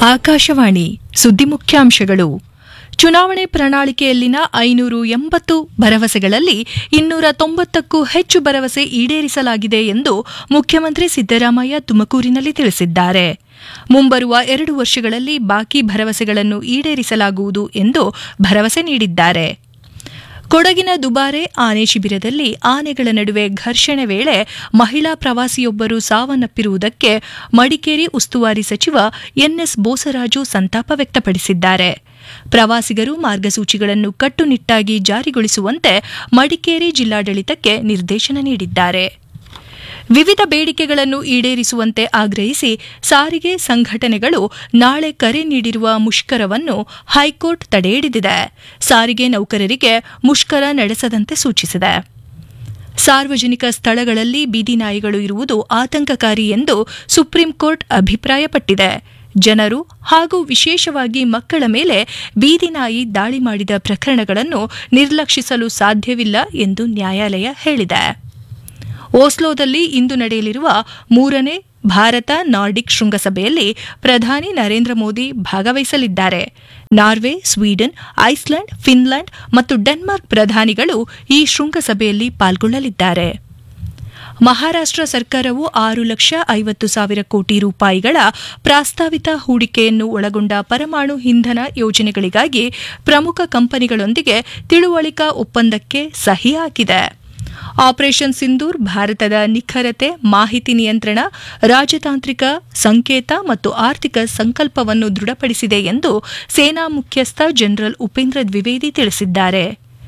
ಆಕಾಶವಾಣಿ ಸುದ್ದಿ ಮುಖ್ಯಾಂಶಗಳು ಚುನಾವಣೆ ಪ್ರಣಾಳಿಕೆಯಲ್ಲಿನ ಐನೂರು ಎಂಬತ್ತು ಭರವಸೆಗಳಲ್ಲಿ ಇನ್ನೂರ ತೊಂಬತ್ತಕ್ಕೂ ಹೆಚ್ಚು ಭರವಸೆ ಈಡೇರಿಸಲಾಗಿದೆ ಎಂದು ಮುಖ್ಯಮಂತ್ರಿ ಸಿದ್ದರಾಮಯ್ಯ ತುಮಕೂರಿನಲ್ಲಿ ತಿಳಿಸಿದ್ದಾರೆ ಮುಂಬರುವ ಎರಡು ವರ್ಷಗಳಲ್ಲಿ ಬಾಕಿ ಭರವಸೆಗಳನ್ನು ಈಡೇರಿಸಲಾಗುವುದು ಎಂದು ಭರವಸೆ ನೀಡಿದ್ದಾರೆ ಕೊಡಗಿನ ದುಬಾರೆ ಆನೆ ಶಿಬಿರದಲ್ಲಿ ಆನೆಗಳ ನಡುವೆ ಘರ್ಷಣೆ ವೇಳೆ ಮಹಿಳಾ ಪ್ರವಾಸಿಯೊಬ್ಬರು ಸಾವನ್ನಪ್ಪಿರುವುದಕ್ಕೆ ಮಡಿಕೇರಿ ಉಸ್ತುವಾರಿ ಸಚಿವ ಎನ್ಎಸ್ ಬೋಸರಾಜು ಸಂತಾಪ ವ್ಯಕ್ತಪಡಿಸಿದ್ದಾರೆ ಪ್ರವಾಸಿಗರು ಮಾರ್ಗಸೂಚಿಗಳನ್ನು ಕಟ್ಟುನಿಟ್ಟಾಗಿ ಜಾರಿಗೊಳಿಸುವಂತೆ ಮಡಿಕೇರಿ ಜಿಲ್ಲಾಡಳಿತಕ್ಕೆ ನಿರ್ದೇಶನ ನೀಡಿದ್ದಾರೆ ವಿವಿಧ ಬೇಡಿಕೆಗಳನ್ನು ಈಡೇರಿಸುವಂತೆ ಆಗ್ರಹಿಸಿ ಸಾರಿಗೆ ಸಂಘಟನೆಗಳು ನಾಳೆ ಕರೆ ನೀಡಿರುವ ಮುಷ್ಕರವನ್ನು ಹೈಕೋರ್ಟ್ ತಡೆಹಿಡಿದಿದೆ ಸಾರಿಗೆ ನೌಕರರಿಗೆ ಮುಷ್ಕರ ನಡೆಸದಂತೆ ಸೂಚಿಸಿದೆ ಸಾರ್ವಜನಿಕ ಸ್ಥಳಗಳಲ್ಲಿ ಬೀದಿ ನಾಯಿಗಳು ಇರುವುದು ಆತಂಕಕಾರಿ ಎಂದು ಸುಪ್ರೀಂ ಕೋರ್ಟ್ ಅಭಿಪ್ರಾಯಪಟ್ಟಿದೆ ಜನರು ಹಾಗೂ ವಿಶೇಷವಾಗಿ ಮಕ್ಕಳ ಮೇಲೆ ಬೀದಿ ನಾಯಿ ದಾಳಿ ಮಾಡಿದ ಪ್ರಕರಣಗಳನ್ನು ನಿರ್ಲಕ್ಷಿಸಲು ಸಾಧ್ಯವಿಲ್ಲ ಎಂದು ನ್ಯಾಯಾಲಯ ಹೇಳಿದೆ ಓಸ್ಲೋದಲ್ಲಿ ಇಂದು ನಡೆಯಲಿರುವ ಮೂರನೇ ಭಾರತ ನಾರ್ಡಿಕ್ ಶೃಂಗಸಭೆಯಲ್ಲಿ ಪ್ರಧಾನಿ ನರೇಂದ್ರ ಮೋದಿ ಭಾಗವಹಿಸಲಿದ್ದಾರೆ ನಾರ್ವೆ ಸ್ವೀಡನ್ ಐಸ್ಲ್ಯಾಂಡ್ ಫಿನ್ಲ್ಯಾಂಡ್ ಮತ್ತು ಡೆನ್ಮಾರ್ಕ್ ಪ್ರಧಾನಿಗಳು ಈ ಶೃಂಗಸಭೆಯಲ್ಲಿ ಪಾಲ್ಗೊಳ್ಳಲಿದ್ದಾರೆ ಮಹಾರಾಷ್ಟ್ರ ಸರ್ಕಾರವು ಆರು ಲಕ್ಷ ಐವತ್ತು ಸಾವಿರ ಕೋಟಿ ರೂಪಾಯಿಗಳ ಪ್ರಾಸ್ತಾವಿತ ಹೂಡಿಕೆಯನ್ನು ಒಳಗೊಂಡ ಪರಮಾಣು ಇಂಧನ ಯೋಜನೆಗಳಿಗಾಗಿ ಪ್ರಮುಖ ಕಂಪನಿಗಳೊಂದಿಗೆ ತಿಳುವಳಿಕಾ ಒಪ್ಪಂದಕ್ಕೆ ಸಹಿ ಹಾಕಿದೆ ಆಪರೇಷನ್ ಸಿಂಧೂರ್ ಭಾರತದ ನಿಖರತೆ ಮಾಹಿತಿ ನಿಯಂತ್ರಣ ರಾಜತಾಂತ್ರಿಕ ಸಂಕೇತ ಮತ್ತು ಆರ್ಥಿಕ ಸಂಕಲ್ಪವನ್ನು ದೃಢಪಡಿಸಿದೆ ಎಂದು ಸೇನಾ ಮುಖ್ಯಸ್ಥ ಜನರಲ್ ಉಪೇಂದ್ರ ದ್ವಿವೇದಿ ತಿಳಿಸಿದ್ದಾರೆ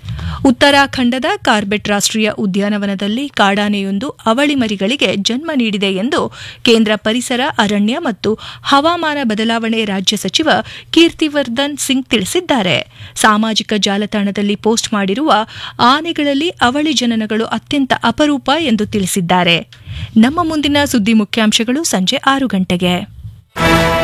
ಉತ್ತರಾಖಂಡದ ಕಾರ್ಬೆಟ್ ರಾಷ್ಟೀಯ ಉದ್ಯಾನವನದಲ್ಲಿ ಕಾಡಾನೆಯೊಂದು ಅವಳಿ ಮರಿಗಳಿಗೆ ಜನ್ಮ ನೀಡಿದೆ ಎಂದು ಕೇಂದ್ರ ಪರಿಸರ ಅರಣ್ಯ ಮತ್ತು ಹವಾಮಾನ ಬದಲಾವಣೆ ರಾಜ್ಯ ಸಚಿವ ಕೀರ್ತಿವರ್ಧನ್ ಸಿಂಗ್ ತಿಳಿಸಿದ್ದಾರೆ ಸಾಮಾಜಿಕ ಜಾಲತಾಣದಲ್ಲಿ ಪೋಸ್ಟ್ ಮಾಡಿರುವ ಆನೆಗಳಲ್ಲಿ ಅವಳಿ ಜನನಗಳು ಅತ್ಯಂತ ಅಪರೂಪ ಎಂದು ತಿಳಿಸಿದ್ದಾರೆ ನಮ್ಮ ಮುಂದಿನ ಸುದ್ದಿ ಮುಖ್ಯಾಂಶಗಳು ಸಂಜೆ ಆರು ಗಂಟೆಗೆ